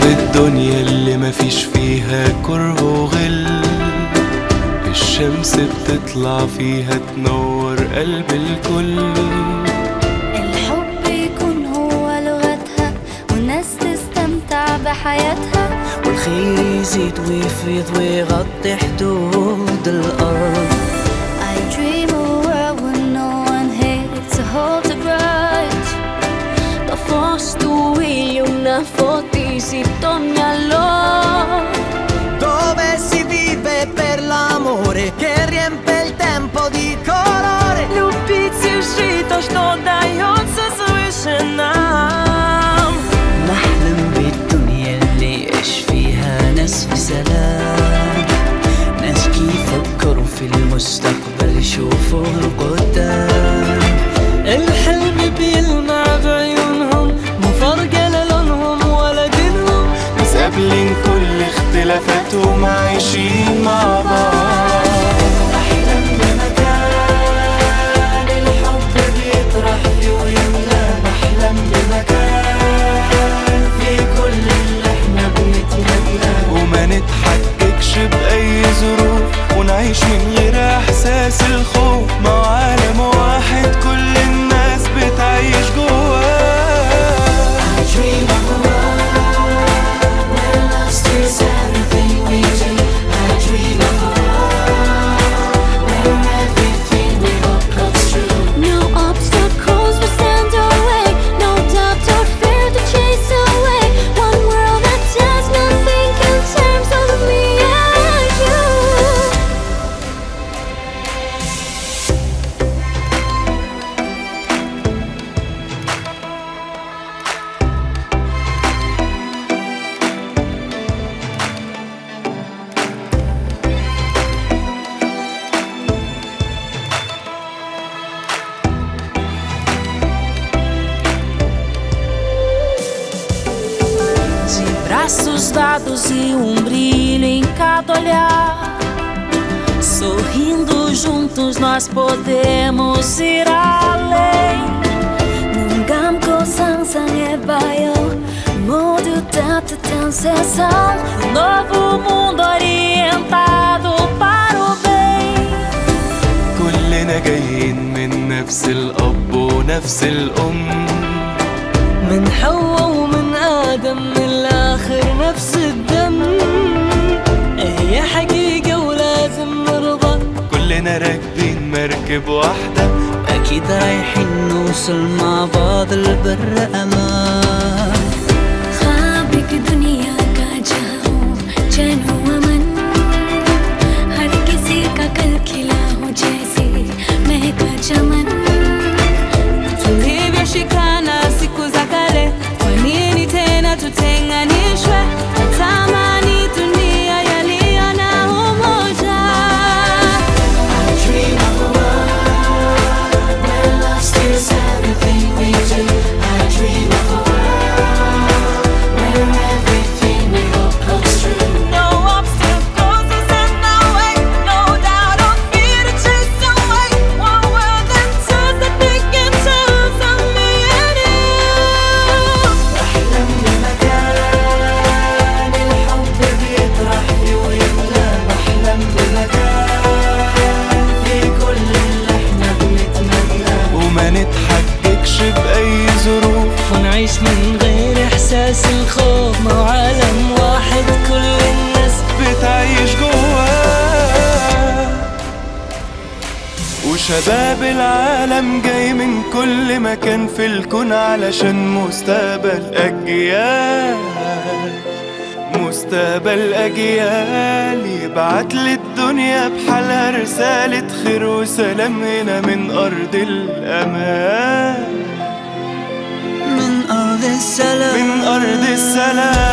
الدنيا اللي مفيش فيها كره وغل الشمس بتطلع فيها تنور قلب الكل الحب يكون هو لغتها والناس تستمتع بحياتها والخير يزيد ويفيض ويغطي حدود الأرض I dream a world with no one here to hold a grudge Posto io una fotisi tognalo Dove si vive per l'amore che riempie il tempo di colore Любить и жить то, что дается свыше нам نحلم بالدنيا اللي يعيش فيها ناس في سلام ناس يفكروا في المستقبل يشوفوا القدام الحلم بيلمع بعيونهم مو فارقة لا لونهم ولا دينهم ناس قابلين كل اختلافاتهم عايشين مع بعض أحلم بمكان الحب بيطرح فيه ويملى بحلم بمكان في كل اللي احنا بنتمناه وما نتحككش بأي ظروف ونعيش من غير إحساس الخوف مع عالم واحد كل الناس بتعيش جواه I dream of a world where love steals everything we do. I dream of a world where everything we hope comes true. No obstacles will stand our way No doubt or fear to chase away One world that does not think in terms of me and you De braços dados e um brilho em cada olhar. Sorrindo juntos, nós podemos ir além. 눈 감고 상상해봐요 모두 따뜻한 세상 Um novo mundo orientado para o bem. كلنا جايين من نفس الأب ونفس الأم من حواء ومن آدم من الآخر نفس الدم هي حقيقة ولازم نرضى كلنا راكبين مركب واحدة أكيد رايحين نوصل مع بعض البر أمان ख्वाब एक दुनिया का जहाँ हो चैन हो अमन हर किसी का कल खिला हो जैसे महका चमन tulivyoshikana siku za kale, kwa nini tena tutenganishwe? Natamani dunia yaliyo na umoja. I dream of a world where love steals everything we do. I dream of a world where everything we hope comes true. No obstacles will stand our way, no doubt or fear to chase away. One world that does the big in terms of me and you. أحلم بمكان الحب بيطرح فيه ويملى بحلم بمكان في كل اللي احنا بنتمناه وما نتحككش بأي ظروف ونعيش من غير إحساس الخوف مع عالم واحد كل الناس بتعيش جواه وشباب العالم جاي من كل مكان في الكون علشان مستقبل أجيال مستقبل أجيال يبعت للدنيا بحالها رسالة خير وسلام هنا من أرض الأمان من أرض السلام من أرض السلام